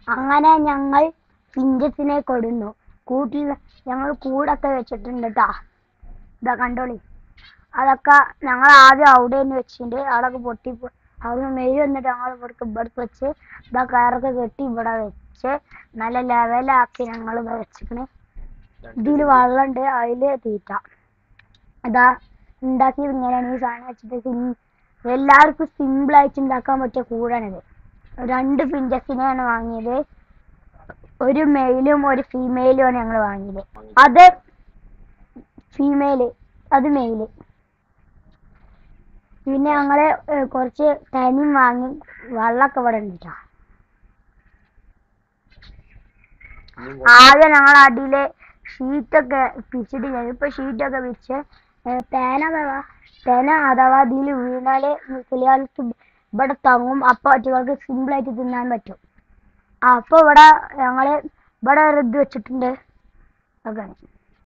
അങ്ങനെ ഞങ്ങൾ ഫിഞ്ചസിനെ കൊടുന്നു കൂട്ടിൽ ഞങ്ങൾ കൂടൊക്കെ വെച്ചിട്ടുണ്ട് കേട്ടാ ഇതാ കണ്ടോളി അതൊക്കെ ഞങ്ങൾ ആദ്യം അവിടെ നിന്ന് വെച്ചിട്ടുണ്ട് അവിടെയൊക്കെ പൊട്ടി അവിടെ മെയ് വന്നിട്ട് ഞങ്ങൾ ഇവിടേക്ക് ഇവിടേക്ക് വെച്ച് ഇതാ കയറൊക്കെ കെട്ടി ഇവിടെ വെച്ച് നല്ല ലെവലാക്കി ഞങ്ങൾ ഇവിടെ വെച്ചിക്കണ് ഇതിൽ വെള്ളമുണ്ട് അതിൽ തീറ്റ അതാ ഉണ്ടാക്കിയത് ഇങ്ങനെയാണ് ഈ സാധനം വെച്ചിട്ട് സിം- എല്ലാവർക്കും സിമ്പിൾ ആയിട്ട് ഉണ്ടാക്കാൻ പറ്റിയ കൂടാണിത് രണ്ട് ഫിഞ്ചസിനെയാണ് വാങ്ങിയത് ഒരു മെയിലും ഒരു ഫീമെയിലും ആണ് ഞങ്ങൾ വാങ്ങിയത് അത് ഫീമെയില് അത് മെയില് പിന്നെ ഞങ്ങള് ഏർ കുറച്ച് തനിയും വാങ്ങി വെള്ളമൊക്കെ ഇവിടെ ഉണ്ട് ട്ടോ. ആദ്യം ഞങ്ങൾ അടിയില് ഷീറ്റൊക്കെ വിരിച്ചിട്ട് ഇപ്പൊ ഷീറ്റൊക്കെ വിരിച്ച് ഏർ തേന അഥവാ തേന അഥവാ ഇതിൽ വീണാല് കിളികൾക്ക് ഇവിടെ തങ്ങും അപ്പൊ ഒറ്റകൾക്ക് സിമ്പിൾ ആയിട്ട് തിന്നാൻ പറ്റും അപ്പൊ ഇവിടെ ഞങ്ങള് ഇവിടെ ഒരു ഇത് വെച്ചിട്ടുണ്ട് ഓക്കെ